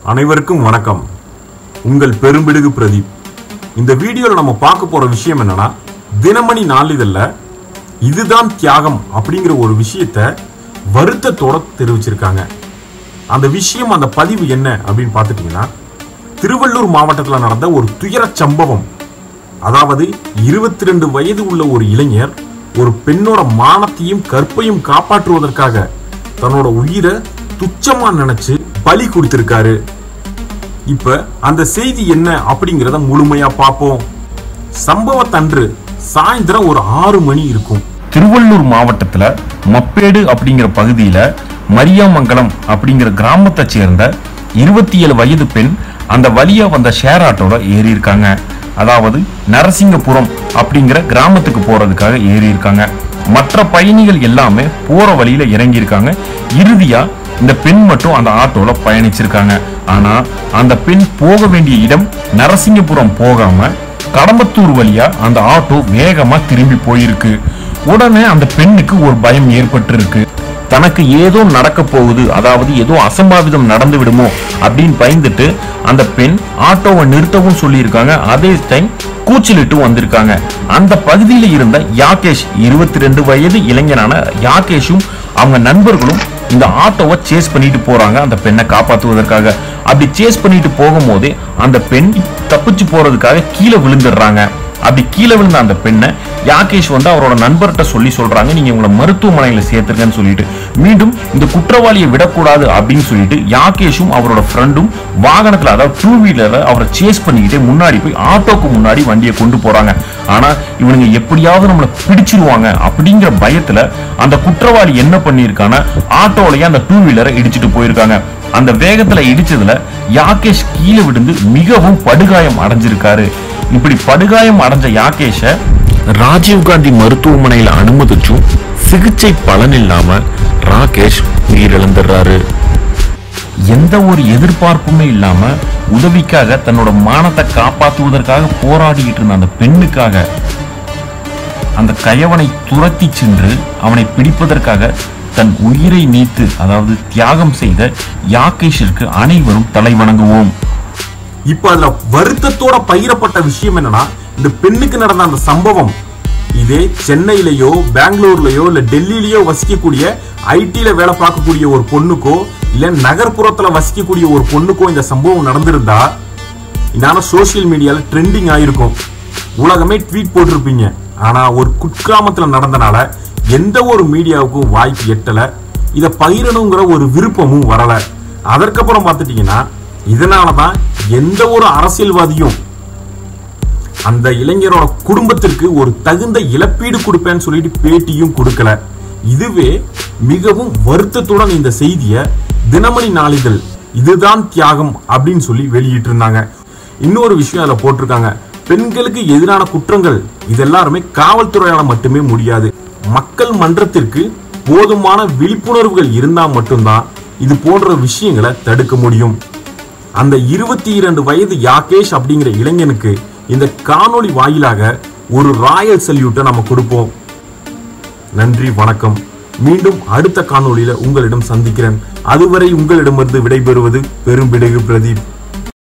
அனைவருக்கும் வணக்கம் உங்கள் பெரும்பிடுகு பிரதீப் இந்த வீடியோல நம்ம பார்க்க போற விஷயம் என்னன்னா தினமணி நாளிதழ்ல இதுதான் தியாகம் அப்படிங்கிற ஒரு விஷயத்த வருத்தத்தோட தெரிவிச்சிருக்காங்க அந்த விஷயம் அந்த பதிவு என்ன அப்படின்னு பார்த்துட்டீங்கன்னா திருவள்ளூர் மாவட்டத்தில் நடந்த ஒரு துயரச் சம்பவம் அதாவது இருபத்தி ரெண்டு வயது உள்ள ஒரு இளைஞர் ஒரு பெண்ணோட மானத்தையும் கற்பையும் காப்பாற்றுவதற்காக தன்னோட உயிரை துச்சமா நினைச்சு பலி கொடுத்திருக்காரு இப்ப அந்த செய்தி என்ன அப்படிங்கிறத முழுமையா பார்ப்போம் சம்பவத்தன்று சாயந்தரம் ஒரு ஆறு மணி இருக்கும் திருவள்ளூர் மாவட்டத்துல மப்பேடு அப்படிங்கிற பகுதியில மரியாமங்கலம் அப்படிங்கிற கிராமத்தை சேர்ந்த இருபத்தி ஏழு வயது பெண் அந்த வழியா வந்த ஷேர் ஆட்டோட ஏறி இருக்காங்க அதாவது நரசிங்கபுரம் அப்படிங்கிற கிராமத்துக்கு போறதுக்காக ஏறி இருக்காங்க மற்ற பயணிகள் எல்லாமே போற வழியில இறங்கி இருக்காங்க இறுதியா இந்த பெண் மட்டும் அந்த ஆட்டோல பயணிச்சிருக்காங்க ஆனா அந்த பெண் போக வேண்டிய இடம் நரசிங்கபுரம் போகாம கடம்பத்தூர் வழியா அந்த ஆட்டோ வேகமா திரும்பி போயிருக்கு உடனே அந்த பெண்ணுக்கு ஒரு பயம் ஏற்பட்டிருக்கு தனக்கு ஏதோ நடக்க போகுது அதாவது ஏதோ அசம்பாவிதம் நடந்து விடுமோ அப்படின்னு பயந்துட்டு அந்த பெண் ஆட்டோவை நிறுத்தவும் சொல்லியிருக்காங்க அதே டைம் கூச்சலிட்டு வந்திருக்காங்க அந்த பகுதியில் இருந்த யாகேஷ் இருபத்தி ரெண்டு வயது இளைஞனான யாகேஷும் அவங்க நண்பர்களும் இந்த ஆட்டோவை சேஸ் பண்ணிட்டு போறாங்க அந்த பெண்ணை காப்பாற்றுவதற்காக அப்படி சேஸ் பண்ணிட்டு போகும்போதே அந்த பெண் தப்பிச்சு போறதுக்காக கீழே விழுந்துடுறாங்க அப்படி கீழே விழுந்த அந்த பெண்ணை யாகேஷ் வந்து அவரோட நண்பர்கிட்ட சொல்லி சொல்றாங்க நீங்க உங்களை மருத்துவமனையில சேர்த்துருக்கன்னு சொல்லிட்டு மீண்டும் இந்த குற்றவாளியை விடக்கூடாது அப்படின்னு சொல்லிட்டு யாகேஷும் அவரோட ஃப்ரெண்டும் வாகனத்துல அதாவது டூ வீலர்ல அவரை சேஸ் பண்ணிக்கிட்டே முன்னாடி போய் ஆட்டோக்கு முன்னாடி வண்டியை கொண்டு போறாங்க ஆனா இவனுங்க எப்படியாவது நம்மளை பிடிச்சிருவாங்க அப்படிங்கிற பயத்துல அந்த குற்றவாளி என்ன பண்ணியிருக்கான்னா ஆட்டோலயே அந்த டூ வீலரை இடிச்சிட்டு போயிருக்காங்க அந்த வேகத்துல இடிச்சதுல யாகேஷ் கீழே விழுந்து மிகவும் படுகாயம் அடைஞ்சிருக்காரு இப்படி படுகாயம் அடைஞ்ச யாகேஷ ராஜீவ்காந்தி மருத்துவமனையில அனுமதிச்சும் சிகிச்சை பலன் இல்லாம ராகேஷ் உயிரிழந்துடுறாரு எந்த ஒரு எதிர்பார்ப்புமே இல்லாம உதவிக்காக தன்னோட மானத்தை காப்பாற்றுவதற்காக போராடிக்கிட்டு இருந்த அந்த பெண்ணுக்காக அந்த கயவனை துரத்தி சென்று அவனை பிடிப்பதற்காக தன் உயிரை நீத்து அதாவது தியாகம் செய்த யாகேஷிற்கு அனைவரும் தலை வணங்குவோம் இப்ப அதுல வருத்தத்தோட பகிரப்பட்ட விஷயம் என்னன்னா இந்த பெண்ணுக்கு நடந்த அந்த சம்பவம் இதே சென்னையிலயோ பெங்களூர்லயோ இல்ல டெல்லியிலயோ வசிக்கக்கூடிய ஐடில வேலை பார்க்கக்கூடிய ஒரு பொண்ணுக்கோ இல்ல நகர்ப்புறத்துல வசிக்கக்கூடிய ஒரு பொண்ணுக்கோ இந்த சம்பவம் நடந்திருந்தா இந்நேரம் சோசியல் மீடியால ட்ரெண்டிங் ஆயிருக்கும் உலகமே ட்வீட் போட்டிருப்பீங்க ஆனா ஒரு குக்கிராமத்துல நடந்தனால எந்த ஒரு மீடியாவுக்கும் வாய்ப்பு எட்டல இத பகிரணுங்கிற ஒரு விருப்பமும் வரல அதற்கப்புறம் பார்த்துட்டீங்கன்னா இதனாலதான் எந்த ஒரு அரசியல்வாதியும் அந்த இளைஞரோட குடும்பத்திற்கு ஒரு தகுந்த இழப்பீடு கொடுப்பேன்னு சொல்லிட்டு பேட்டியும் கொடுக்கல இதுவே மிகவும் வருத்தத்துடன் இந்த செய்தியை தினமணி நாளிதழ் இதுதான் தியாகம் அப்படின்னு சொல்லி வெளியிட்டு இருந்தாங்க இன்னொரு விஷயம் அதுல போட்டிருக்காங்க பெண்களுக்கு எதிரான குற்றங்கள் இது எல்லாருமே காவல்துறையால மட்டுமே முடியாது மக்கள் மன்றத்திற்கு போதுமான விழிப்புணர்வுகள் இருந்தா மட்டும்தான் இது போன்ற விஷயங்களை தடுக்க முடியும் அந்த இருபத்தி இரண்டு வயது யாகேஷ் அப்படிங்கிற இளைஞனுக்கு இந்த காணொளி வாயிலாக ஒரு ராயல் சல்யூட்டை நம்ம கொடுப்போம் நன்றி வணக்கம் மீண்டும் அடுத்த காணொளியில உங்களிடம் சந்திக்கிறேன் அதுவரை உங்களிடமிருந்து விடைபெறுவது பெரும்பிடுகு பிரதீப்